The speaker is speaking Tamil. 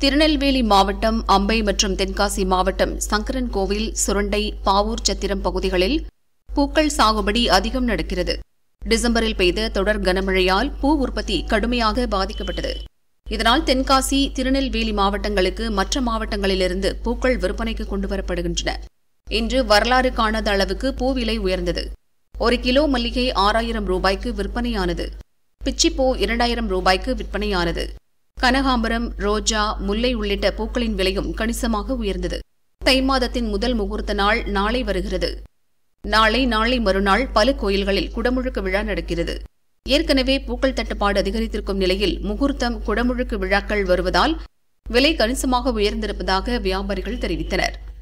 திருநெல்வேலி மாவட்டம் அம்பை மற்றும் தென்காசி மாவட்டம் சங்கரன் கோவில் சுரண்டை பாவூர் சத்திரம் பகுதிகளில் பூக்கள் சாகுபடி அதிகம் நடக்கிறது டிசம்பரில் பெய்த தொடர் கனமழையால் பூ உற்பத்தி கடுமையாக பாதிக்கப்பட்டது இதனால் தென்காசி திருநெல்வேலி மாவட்டங்களுக்கு மற்ற மாவட்டங்களிலிருந்து பூக்கள் விற்பனைக்கு கொண்டுவரப்படுகின்றன இன்று வரலாறு காணாத அளவுக்கு பூ விலை உயர்ந்தது ஒரு கிலோ மல்லிகை ஆறாயிரம் ரூபாய்க்கு விற்பனையானது பிச்சிப்பூ இரண்டாயிரம் ரூபாய்க்கு விற்பனையானது கனகாம்பரம் ரோஜா முல்லை உள்ளிட்ட பூக்களின் விலையும் கணிசமாக உயர்ந்தது தை மாதத்தின் முதல் முகூர்த்த நாள் நாளை வருகிறது நாளை நாளை மறுநாள் பல கோயில்களில் குடமுழுக்கு விழா நடக்கிறது ஏற்கனவே பூக்கள் தட்டுப்பாடு அதிகரித்திருக்கும் நிலையில் முகூர்த்தம் குடமுழுக்கு விழாக்கள் வருவதால் விலை கணிசமாக உயர்ந்திருப்பதாக வியாபாரிகள் தெரிவித்தனர்